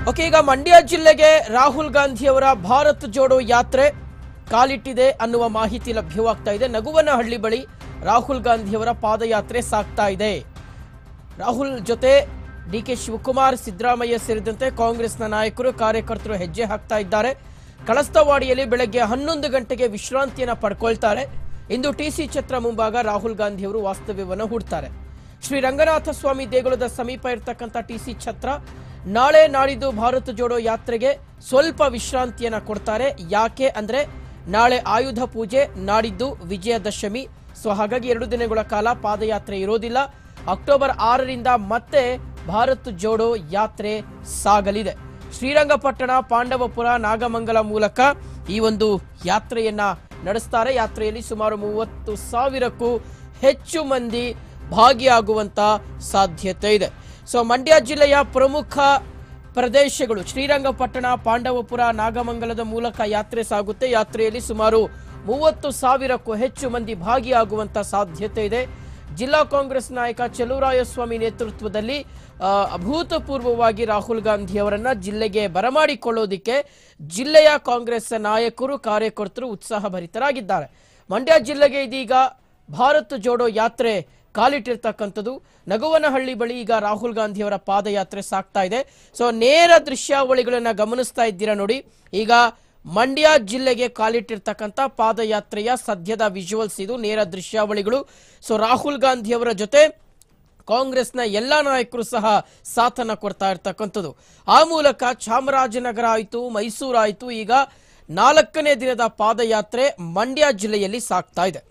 okay ಈಗ ಮಂಡ್ಯ ಜಿಲ್ಲೆಗೆ ರಾಹುಲ್ ಗಾಂಧಿಯವರ ಭಾರತ್ ಜೋಡೋ ಯಾತ್ರೆ ಕಾಲಿಟ್ಟಿದೆ ಅನ್ನುವ ಮಾಹಿತಿ ಲಭ್ಯವಾಗ್ತಾ ಇದೆ ನಗುವನಹಳ್ಳಿ ಬಳಿ ರಾಹುಲ್ ಗಾಂಧಿಯವರ ಪಾದಯಾತ್ರೆ ಸಾಗ್ತಾ ಇದೆ ರಾಹುಲ್ ಜೊತೆ ಡಿ ಕೆ ಶಿವಕುಮಾರ್ ಸಿದ್ದರಾಮಯ್ಯ ಸೇರಿದಂತೆ ಕಾಂಗ್ರೆಸ್ನ ನಾಯಕರು ಕಾರ್ಯಕರ್ತರು ಹೆಜ್ಜೆ ಹಾಕ್ತಾ ಇದ್ದಾರೆ ಕಳಸ್ತವಾಡಿಯಲ್ಲಿ ಬೆಳಗ್ಗೆ ಹನ್ನೊಂದು ಗಂಟೆಗೆ ವಿಶ್ರಾಂತಿಯನ್ನ ಪಡ್ಕೊಳ್ತಾರೆ ಇಂದು ಟಿಸಿ ಛತ್ರ ಮುಂಭಾಗ ರಾಹುಲ್ ಗಾಂಧಿಯವರು ವಾಸ್ತವ್ಯವನ್ನು ಹೂಡ್ತಾರೆ ಶ್ರೀ ರಂಗನಾಥ ಸ್ವಾಮಿ ದೇಗುಲದ ಸಮೀಪ ಇರತಕ್ಕಂಥ ಟಿಸಿ ಛತ್ರ ನಾಳೆ ನಾಡಿದ್ದು ಭಾರತ ಜೋಡೋ ಯಾತ್ರೆಗೆ ಸ್ವಲ್ಪ ವಿಶ್ರಾಂತಿಯನ್ನ ಕೊಡ್ತಾರೆ ಯಾಕೆ ಅಂದ್ರೆ ನಾಳೆ ಆಯುಧ ಪೂಜೆ ನಾಡಿದ್ದು ವಿಜಯದಶಮಿ ಸೊ ಹಾಗಾಗಿ ಎರಡು ದಿನಗಳ ಕಾಲ ಪಾದಯಾತ್ರೆ ಇರೋದಿಲ್ಲ ಅಕ್ಟೋಬರ್ ಆರರಿಂದ ಮತ್ತೆ ಭಾರತ್ ಜೋಡೋ ಯಾತ್ರೆ ಸಾಗಲಿದೆ ಶ್ರೀರಂಗಪಟ್ಟಣ ಪಾಂಡವಪುರ ನಾಗಮಂಗಲ ಮೂಲಕ ಈ ಒಂದು ಯಾತ್ರೆಯನ್ನ ನಡೆಸ್ತಾರೆ ಯಾತ್ರೆಯಲ್ಲಿ ಸುಮಾರು ಮೂವತ್ತು ಸಾವಿರಕ್ಕೂ ಹೆಚ್ಚು ಮಂದಿ ಭಾಗಿಯಾಗುವಂತ ಸಾಧ್ಯತೆ ಇದೆ ಸೊ ಮಂಡ್ಯ ಜಿಲ್ಲೆಯ ಪ್ರಮುಖ ಪ್ರದೇಶಗಳು ಶ್ರೀರಂಗಪಟ್ಟಣ ಪಾಂಡವಪುರ ನಾಗಮಂಗಲದ ಮೂಲಕ ಯಾತ್ರೆ ಸಾಗುತ್ತೆ ಯಾತ್ರೆಯಲ್ಲಿ ಸುಮಾರು ಮೂವತ್ತು ಸಾವಿರಕ್ಕೂ ಹೆಚ್ಚು ಮಂದಿ ಭಾಗಿಯಾಗುವಂತ ಸಾಧ್ಯತೆ ಇದೆ ಜಿಲ್ಲಾ ಕಾಂಗ್ರೆಸ್ ನಾಯಕ ಚೆಲುವರಾಯಸ್ವಾಮಿ ನೇತೃತ್ವದಲ್ಲಿ ಆ, ಅಭೂತಪೂರ್ವವಾಗಿ ರಾಹುಲ್ ಗಾಂಧಿ ಅವರನ್ನ ಜಿಲ್ಲೆಗೆ ಬರಮಾಡಿಕೊಳ್ಳೋದಿಕ್ಕೆ ಜಿಲ್ಲೆಯ ಕಾಂಗ್ರೆಸ್ ನಾಯಕರು ಕಾರ್ಯಕರ್ತರು ಉತ್ಸಾಹಭರಿತರಾಗಿದ್ದಾರೆ ಮಂಡ್ಯ ಜಿಲ್ಲೆಗೆ ಇದೀಗ ಭಾರತ್ ಜೋಡೋ ಯಾತ್ರೆ ಕಾಲಿಟ್ಟಿರ್ತಕ್ಕಂಥದ್ದು ನಗುವನಹಳ್ಳಿ ಬಳಿ ಈಗ ರಾಹುಲ್ ಗಾಂಧಿ ಅವರ ಪಾದಯಾತ್ರೆ ಸಾಗ್ತಾ ಇದೆ ಸೊ ನೇರ ದೃಶ್ಯಾವಳಿಗಳನ್ನ ಗಮನಿಸ್ತಾ ಇದ್ದೀರಾ ನೋಡಿ ಈಗ ಮಂಡ್ಯ ಜಿಲ್ಲೆಗೆ ಕಾಲಿಟ್ಟಿರ್ತಕ್ಕಂಥ ಪಾದಯಾತ್ರೆಯ ಸದ್ಯದ ವಿಜುವಲ್ಸ್ ಇದು ನೇರ ದೃಶ್ಯಾವಳಿಗಳು ಸೊ ರಾಹುಲ್ ಗಾಂಧಿ ಅವರ ಜೊತೆ ಕಾಂಗ್ರೆಸ್ನ ಎಲ್ಲ ನಾಯಕರು ಸಹ ಸಾಥನ್ನ ಕೊಡ್ತಾ ಇರ್ತಕ್ಕಂಥದ್ದು ಆ ಮೂಲಕ ಚಾಮರಾಜನಗರ ಆಯಿತು ಮೈಸೂರು ಆಯಿತು ಈಗ ನಾಲ್ಕನೇ ದಿನದ ಪಾದಯಾತ್ರೆ ಮಂಡ್ಯ ಜಿಲ್ಲೆಯಲ್ಲಿ ಸಾಗ್ತಾ ಇದೆ